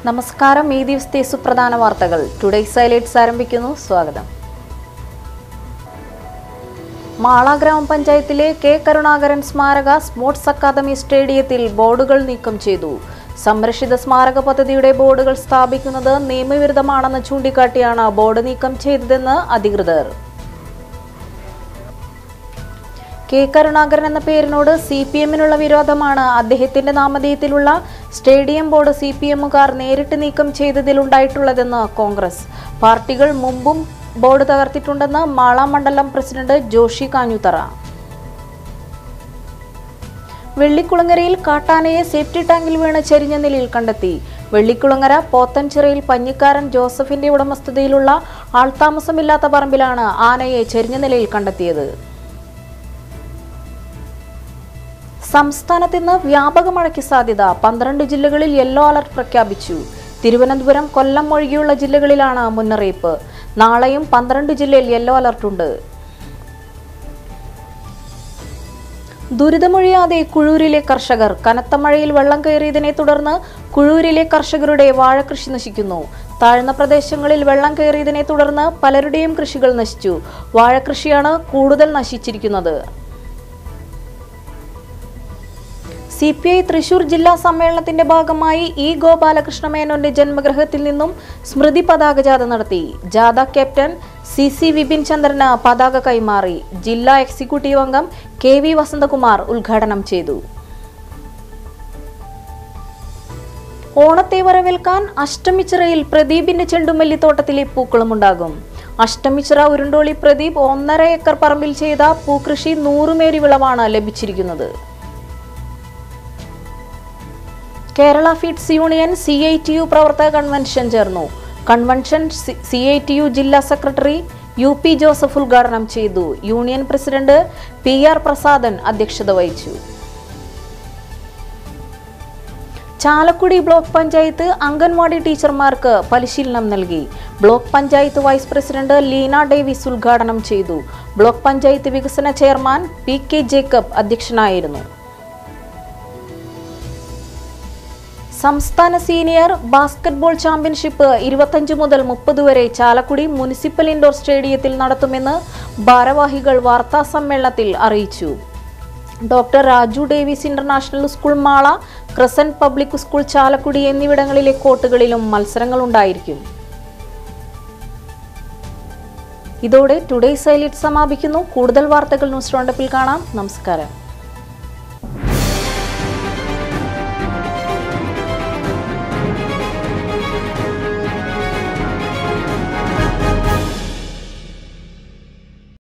നമസ്കാരം ഈ ദിവസത്തെ സുപ്രധാന വാർത്തകൾ ടുഡേ സൈലൈറ്റ്സ് ആരംഭിക്കുന്നു സ്വാഗതം മാള ഗ്രാമപഞ്ചായത്തിലെ കെ കരുണാകരൻ സ്മാരക സ്പോർട്സ് അക്കാദമി സ്റ്റേഡിയത്തിൽ ബോർഡുകൾ നീക്കം ചെയ്തു സംരക്ഷിത സ്മാരക പദ്ധതിയുടെ ബോർഡുകൾ സ്ഥാപിക്കുന്നത് നിയമവിരുദ്ധമാണെന്ന് ചൂണ്ടിക്കാട്ടിയാണ് ബോർഡ് നീക്കം ചെയ്തതെന്ന് അധികൃതർ കെ കരുണാകരൻ എന്ന പേരിനോട് സി പി എമ്മിനുള്ള വിരോധമാണ് അദ്ദേഹത്തിന്റെ നാമധേയത്തിലുള്ള സ്റ്റേഡിയം ബോർഡ് സി പി എമ്മുകാർ നേരിട്ട് നീക്കം ചെയ്തതിലുണ്ടായിട്ടുള്ളതെന്ന് കോൺഗ്രസ് പാർട്ടികൾ മുമ്പും ബോർഡ് തകർത്തിട്ടുണ്ടെന്ന് മാള മണ്ഡലം പ്രസിഡന്റ് ജോഷി കാഞ്ഞുത്തറ വെള്ളിക്കുളങ്ങരയിൽ കാട്ടാനയെ സേഫ്റ്റി ടാങ്കിൽ വീണ് ചെരിഞ്ഞ നിലയിൽ കണ്ടെത്തി വെള്ളിക്കുളങ്ങര പോത്തൻചിറയിൽ പഞ്ഞിക്കാരൻ ജോസഫിന്റെ ഉടമസ്ഥതയിലുള്ള ആൾതാമസമില്ലാത്ത പറമ്പിലാണ് ആനയെ ചെരിഞ്ഞ നിലയിൽ കണ്ടെത്തിയത് സംസ്ഥാനത്ത് ഇന്ന് വ്യാപക മഴയ്ക്ക് സാധ്യത പന്ത്രണ്ട് ജില്ലകളിൽ യെല്ലോ അലർട്ട് പ്രഖ്യാപിച്ചു തിരുവനന്തപുരം കൊല്ലം ഒഴികെയുള്ള ജില്ലകളിലാണ് മുന്നറിയിപ്പ് നാളെയും പന്ത്രണ്ട് ജില്ലയിൽ യെല്ലോ അലർട്ടുണ്ട് ദുരിതമൊഴിയാതെ കുഴൂരിലെ കർഷകർ കനത്ത മഴയിൽ വെള്ളം കയറിയതിനെ തുടർന്ന് കുഴൂരിലെ കർഷകരുടെ വാഴകൃഷി നശിക്കുന്നു താഴ്ന്ന പ്രദേശങ്ങളിൽ വെള്ളം കയറിയതിനെ തുടർന്ന് പലരുടെയും കൃഷികൾ നശിച്ചു വാഴകൃഷിയാണ് കൂടുതൽ നശിച്ചിരിക്കുന്നത് സി പി ഐ തൃശൂർ ജില്ലാ സമ്മേളനത്തിന്റെ ഭാഗമായി ഇ ഗോപാലകൃഷ്ണ മേനോന്റെ ജന്മഗൃഹത്തിൽ നിന്നും സ്മൃതി പതാക ജാഥ നടത്തി ജാഥ ക്യാപ്റ്റൻ സി സി വിപിൻ ചന്ദ്രന് പതാക കൈമാറി ജില്ലാ എക്സിക്യൂട്ടീവ് അംഗം കെ വി വസന്തകുമാർ ഉദ്ഘാടനം ചെയ്തു ഓണത്തെ വരവേൽക്കാൻ അഷ്ടമിച്ചിറയിൽ പ്രദീപിന്റെ ചെണ്ടുമല്ലിത്തോട്ടത്തിലെ പൂക്കളുമുണ്ടാകും അഷ്ടമിച്ചിറ ഉരുണ്ടോളി പ്രദീപ് ഒന്നര ഏക്കർ പറമ്പിൽ ചെയ്ത പൂക്കൃഷി നൂറുമേരി വിളവാണ് ലഭിച്ചിരിക്കുന്നത് കേരള ഫിറ്റ്സ് union C I T U പ്രവർത്തക കൺവെൻഷൻ ചേർന്നു convention C I T U ജില്ലാ സെക്രട്ടറി യു പി ജോസഫ് ഉദ്ഘാടനം ചെയ്തു union president P R Prasadan അധ്യക്ഷത വഹിച്ചു ചാലക്കുടി ബ്ലോക്ക് പഞ്ചായത്ത് അംഗൻവാടി ടീച്ചർമാർക്ക് പരിശീലനം നൽകി block panchayat vice president Leena Davis ഉദ്ഘാടനം ചെയ്തു ബ്ലോക്ക് പഞ്ചായത്ത് വികസന ചെയർമാൻ പി കെ ജേക്കബ് അധ്യക്ഷനായിരുന്നു സംസ്ഥാന സീനിയർ ബാസ്കറ്റ്ബോൾ ചാമ്പ്യൻഷിപ്പ് ഇരുപത്തഞ്ച് മുതൽ മുപ്പത് വരെ ചാലക്കുടി മുനിസിപ്പൽ ഇൻഡോർ സ്റ്റേഡിയത്തിൽ നടത്തുമെന്ന് ഭാരവാഹികൾ വാർത്താ സമ്മേളനത്തിൽ അറിയിച്ചു doctor Raju Davis international school Mala crescent public school Chalakudy എന്നിവിടങ്ങളിലെ കോർട്ടുകളിലും മത്സരങ്ങൾ ഉണ്ടായിരിക്കും ഇതോടെ ടുഡേ സൈലിറ്റ് സമാപിക്കുന്നു കൂടുതൽ വാർത്തകൾ ന്യൂസ് റൗണ്ടപ്പിൽ കാണാം നമസ്കാരം